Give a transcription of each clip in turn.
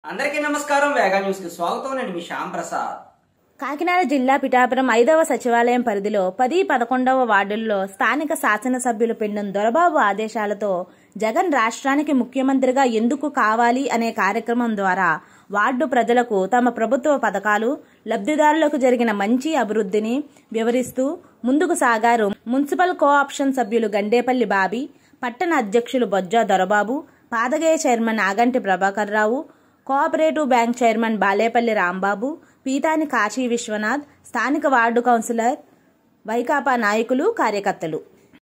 అందరికీ నమస్కారం వేగా న్యూస్ కి స్వాగతం నేను మీ శ్యామ్ ప్రసాద్ కాకినాడ జిల్లా పిఠాపురం ఐదవ సచివాలయం పరిధిలో పది పదకొండవ వార్డుల్లో స్థానిక శాసనసభ్యులు పెండం దొరబాబు ఆదేశాలతో జగన్ రాష్ట్రానికి ముఖ్యమంత్రిగా ఎందుకు కావాలి అనే కార్యక్రమం ద్వారా వార్డు ప్రజలకు తమ ప్రభుత్వ పథకాలు లబ్ధిదారులకు జరిగిన మంచి అభివృద్ధిని వివరిస్తూ ముందుకు సాగారు మున్సిపల్ కోఆప్షన్ సభ్యులు గండేపల్లి బాబీ పట్టణ అధ్యక్షులు Bojja Dorababu Padagaya chairman Aganti Prabhakar Rao cooperative bank chairman Balepalli Rambabu Peethani Kashi Vishwanath స్థానిక వార్డు కౌన్సిలర్ వైకాపా నాయకులు కార్యకర్తలు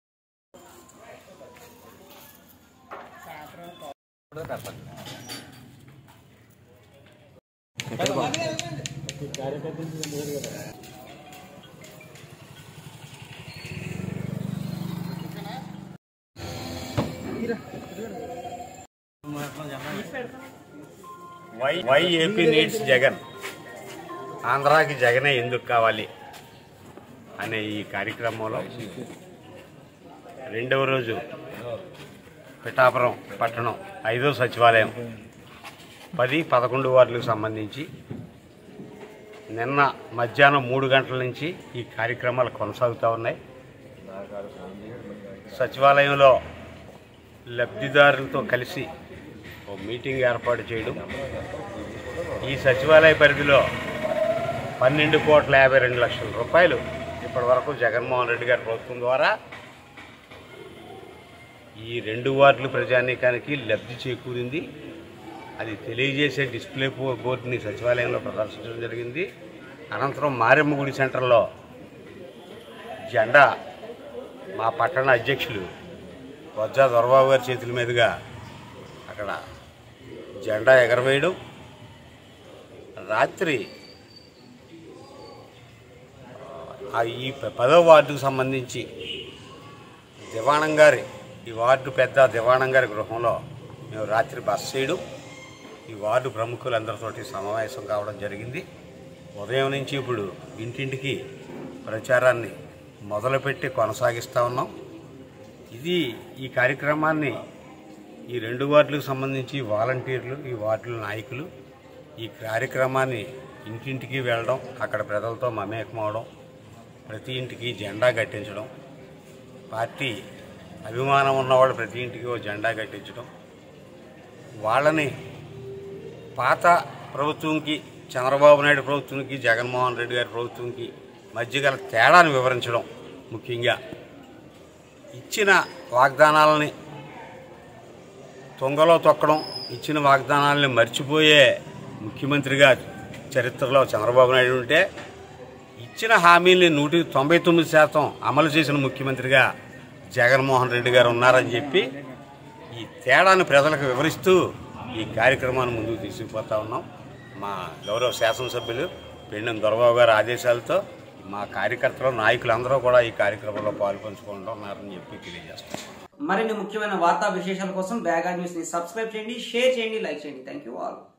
Y Y AP needs Jagan ఆంధ్రాకి జగనే ఎందుకు కావాలి అనే ఈ కార్యక్రమంలో రెండవ రోజు పిఠాపురం పట్టణం ఐదో సచివాలయం పది పదకొండు వార్డులకు సంబంధించి నిన్న మధ్యాహ్నం మూడు గంటల నుంచి ఈ కార్యక్రమాలు కొనసాగుతూ ఉన్నాయి సచివాలయంలో లబ్ధిదారులతో కలిసి ఓ మీటింగ్ ఏర్పాటు చేయడం ఈ సచివాలయ పరిధిలో పన్నెండు కోట్ల యాభై రెండు లక్షల రూపాయలు ఇప్పటి వరకు జగన్మోహన్ రెడ్డి గారి ప్రభుత్వం ద్వారా ఈ రెండు వార్డుల ప్రజానీకానికి లబ్ధి చేకూరింది అది తెలియజేసే డిస్ప్లే బో- బోర్డుని సచివాలయంలో ప్రదర్శించడం జరిగింది అనంతరం మారెమ్మ గుడి సెంటర్లో జెండా మా పట్టణ అధ్యక్షులు వజ్జా దొరబాబు గారి చేతుల మీదుగా అక్కడ జెండా ఎగరవేయడం రాత్రి ఆ ఈ ప- పదో వార్డుకు సంబంధించి దివాణం గారి ఈ వార్డు పెద్ద దివాణం గారి గృహంలో మేము రాత్రి బస చేయడం ఈ వార్డు ప్రముఖులందరితోటి సమావేశం కావడం జరిగింది ఉదయం నుంచి ఇప్పుడు ఇంటింటికి ప్రచారాన్ని మొదలుపెట్టి కొనసాగిస్తూ ఉన్నాం ఇది ఈ కార్యక్రమాన్ని ఈ రెండు వార్డులకు సంబంధించి వాలంటీర్లు ఈ వార్డుల నాయకులు ఈ కార్యక్రమాన్ని ఇంటింటికి వెళ్ళడం అక్కడ ప్రజలతో మమేకమవడం ప్రతి ఇంటికి జెండా కట్టించడం పార్టీ అభిమానం ఉన్నవాళ్ళు ప్రతి ఇంటికి ఓ జెండా కట్టించడం వాళ్ళని పాత ప్రభుత్వంకి చంద్రబాబు నాయుడు ప్రభుత్వంకి జగన్మోహన్ రెడ్డి గారి ప్రభుత్వంకి మధ్య గల తేడాను వివరించడం ముఖ్యంగా ఇచ్చిన వాగ్దానాలని తొంగలో తొక్కడం ఇచ్చిన వాగ్దానాలని మర్చిపోయే ముఖ్యమంత్రిగా చరిత్రలో చంద్రబాబు నాయుడు ఉంటే ఇచ్చిన హామీల్ని నూటికి తొంభై తొమ్మిది శాతం అమలు చేసిన ముఖ్యమంత్రిగా జగన్మోహన్ రెడ్డి గారు ఉన్నారని చెప్పి ఈ తేడాను ప్రజలకు వివరిస్తూ ఈ కార్యక్రమాన్ని ముందుకు తీసుకుపోతా ఉన్నాం మా గౌరవ శాసనసభ్యులు పెండెం దొరబాబు గారి ఆదేశాలతో మా కార్యకర్తలు నాయకులందరూ కూడా ఈ కార్యక్రమంలో పాల్పంచుకుంటున్నారని చెప్పి తెలియజేస్తాం మరిన్ని ముఖ్యమైన వార్తా విశేషాల కోసం వేగా న్యూస్ ని సబ్స్క్రైబ్ చేయండి షేర్ చేయండి లైక్ చేయండి థ్యాంక్ యూ ఆల్